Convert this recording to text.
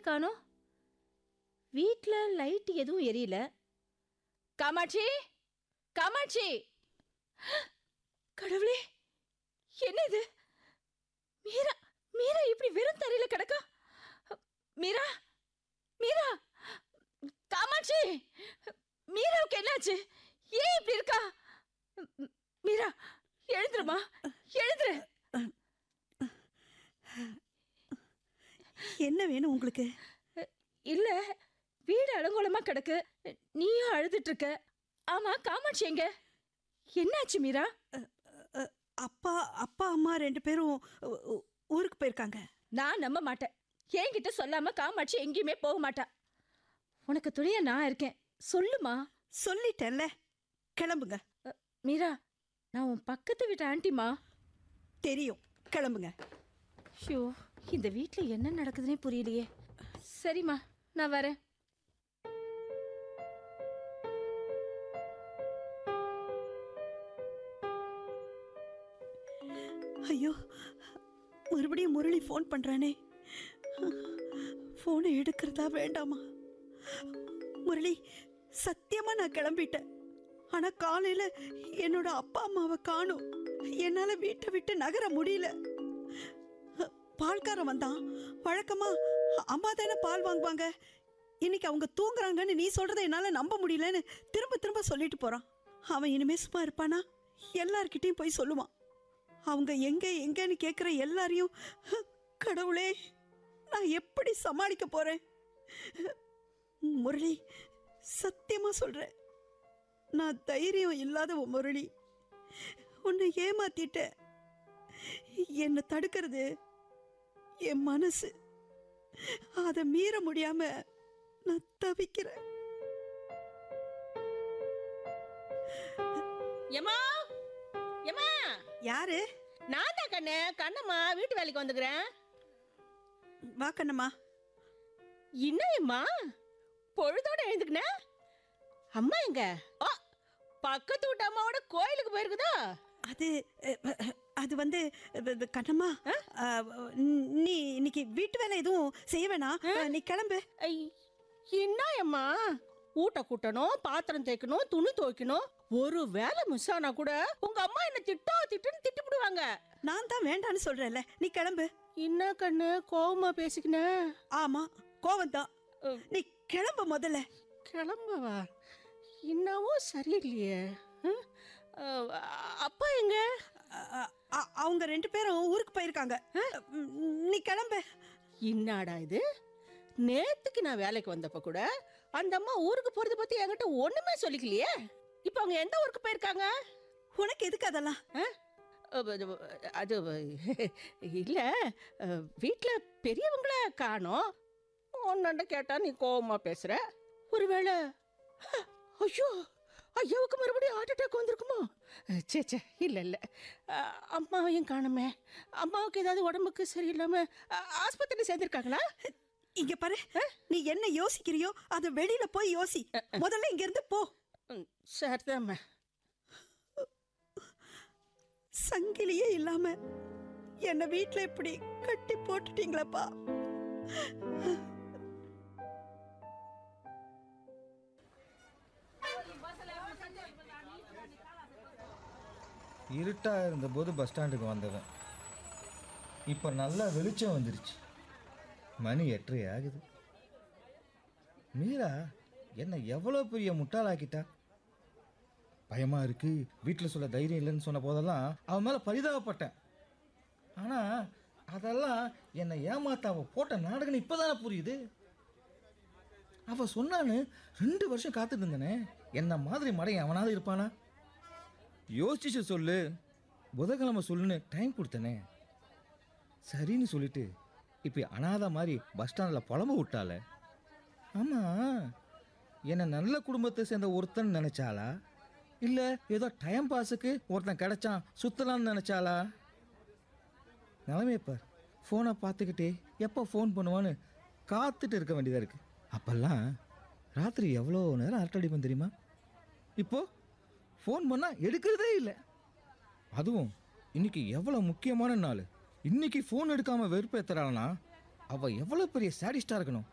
காணோம் வீட்டில் லைட் எதுவும் எரியல காமாட்சி காமாட்சி கடவுளே என்ன இது மீரா மீரா இப்படி வெறும் தரையில கிடக்கா மீரா மீரா காமாட்சி மீராவுக்கு என்னாச்சு ஏன் இப்படி இருக்கா ம், மீரா எழுந்துருமா எழுந்துரு என்ன வேணும் உங்களுக்கு இல்ல வீடு அலங்கோலமா கிடக்கு நீயும் அழுதுட்டு இருக்க ஆமா காமாட்சி எங்க என்னாச்சு மீரா அ, அப்பா அப்பா அம்மா ரெண்டு பேரும் ஊ- ஊ- ஊருக்கு போயிருக்காங்க நான் நம்ப மாட்டேன் என்கிட்ட சொல்லாம காமாட்சி எங்கேயுமே போக மாட்டா உனக்கு துணையா நான் இருக்கேன் சொல்லுமா சொல்லிட்டேன்ல கிளம்புங்க அ, மீரா நான் உன் பக்கத்து வீட்டு ஆண்டிமா தெரியும் கிளம்புங்க ஷோ இந்த வீட்டில் என்ன நடக்குதுன்னே புரியலையே சரிம்மா நான் வரேன் ஐயோ மறுபடியும் முரளி ஃபோன் பண்றானே ஃபோனை எடுக்கிறதா வேண்டாமா முரளி சத்தியமா நான் கிளம்பிட்டேன் ஆனா காலையில என்னோட அப்பா அம்மாவை காணும் என்னால வீட்டை விட்டு நகர முடியல பால்காரன் வந்தான் வழக்கமா அம்மா தானே பால் வாங்குவாங்க இன்னைக்கு அவங்க தூங்குறாங்கன்னு நீ சொல்றதை என்னால நம்ப முடியலன்னு திரும்ப திரும்ப சொல்லிட்டு போறான் அவன் இனிமே சும்மா இருப்பானா எல்லார்கிட்டயும் போய் சொல்லுவான் அவங்க எங்க எங்கன்னு கேட்குற எல்லாரையும் கடவுளே நான் எப்படி சமாளிக்க போறேன் முரளி சத்தியமா சொல்றேன் நான் தைரியம் இல்லாத ஒரு முரளி உன்னை ஏமாத்திட்டேன் என்னை தடுக்கிறது என் மனசு அதை மீற முடியாம நான் தவிக்கிறேன் ஏமா ஏமா யாரு நான் தான் கண்ணு கண்ணம்மா வீட்டு வேலைக்கு வந்துக்கிறேன் வா கண்ணம்மா என்னம்மா பொழுதோட எழுந்துக்கின அம்மா எங்க ஆ, பக்கத்து வீட்டு அம்மாவோட கோயிலுக்கு போயிருக்குதா அது அஹ், அஹ், அது வந்து அஹ், அஹ், கண்ணம்மா அஹ், நீ இன்னைக்கு வீட்டு வேலை எதுவும் செய்ய வேணாம் அஹ், நீ கிளம்பு ஐ, என்ன அம்மா ஊட்ட கூட்டணும் பாத்திரம் தேய்க்கணும் துணி துவைக்கணும் ஒரு வேலை மிஸ் ஆனா கூட உங்க அம்மா என்ன திட்டா திட்டுன்னு திட்டிவிடுவாங்க நான் தான் வேண்டான்னு சொல்றேன்ல நீ கிளம்பு என்ன கண்ணு கோவமா பேசிக்கின ஆமா கோவம் தான் நீ கிளம்பு முதல்ல கிளம்பவா என்னவோ சரியில்லையே ம்? அஹ், அப்பா எங்க அ- அ- அ- அவங்க ரெண்டு பேரும் ஊருக்கு போயிருக்காங்க ம், நீ கிளம்பு என்னடா இது நேத்துக்கு நான் வேலைக்கு வந்தப்ப கூட அந்த அம்மா ஊருக்கு போறத பத்தி என்கிட்ட ஒண்ணுமே சொல்லிக்கலையே இப்போ அவங்க எந்த ஊருக்கு போயிருக்காங்க உனக்கு எதுக்கு அதெல்லாம் அஹ், அது அது இல்ல அஹ், வீட்ல பெரியவங்கள காணோம் ஒன்னாண்ட கேட்டா நீ கோவமா பேசுற ஒருவேளை ஐயோ ஐயாவுக்கு மறுபடியும் ஹார்ட் அட்டாக் வந்திருக்குமோ அஹ், சே சே இல்ல இல்ல அஹ், அம்மாவையும் காணுமே அம்மாவுக்கு ஏதாவது உடம்புக்கு சரியில்லாம அஹ், ஆஸ்பத்திரி சேர்ந்திருக்காங்களா இங்க பாரு நீ என்ன யோசிக்கிறியோ அதை வெளியில போய் யோசி முதல்ல இங்க இருந்து போ ம், சரிதாம்மா சங்கிலியே இல்லாம என்ன வீட்ல இப்படி கட்டி போட்டுட்டீங்களப்பா இருட்டாக இருந்தபோது பஸ் ஸ்டாண்டுக்கு வந்தவன் இப்போ நல்லா வெளிச்சம் வந்துருச்சு மணி எட்டரை ஆகுது மீரா என்ன எவ்வளோ பெரிய முட்டாளாக்கிட்டா பயமா இருக்கு வீட்டில் சொல்ல தைரியம் இல்லைன்னு சொன்ன போதெல்லாம் அவன் மேலே பரிதாபப்பட்டேன் ஆனால் அதெல்லாம் என்னை ஏமாத்த அவள் போட்ட நாடகம் இப்போதானே புரியுது அவள் சொன்னான்னு ரெண்டு வருஷம் காத்துட்டு இருந்தனே என்ன மாதிரி மடையன் அவனாவது இருப்பானா யோசிச்சு சொல்லு புதன்கிழமை சொல்லுன்னு டைம் கொடுத்தனே சரின்னு சொல்லிட்டு இப்போ அனாதை மாதிரி பஸ் ஸ்டாண்டில் புலம்ப விட்டால ஆமாம் என்னை நல்ல குடும்பத்தை சேர்ந்த ஒருத்தன் நினச்சாளா இல்லை ஏதோ டைம் பாஸுக்கு ஒருத்தன் கிடைச்சான் சுற்றலாம்னு நினச்சாளா நிலைமையை பார் ஃபோனை பார்த்துக்கிட்டே எப்போ ஃபோன் பண்ணுவான்னு காத்துட்டு இருக்க வேண்டியதாக இருக்குது அப்போல்லாம் ராத்திரி எவ்வளோ நேரம் அரட்டடிப்பேன் தெரியுமா இப்போ ஃபோன் பண்ணால் எடுக்கிறதே இல்லை அதுவும் இன்னைக்கு எவ்வளோ முக்கியமான நாள் இன்னைக்கு ஃபோன் எடுக்காமல் வெறுப்பேற்றுறாள்னா அவள் எவ்வளோ பெரிய சாடிஸ்டாக இருக்கணும்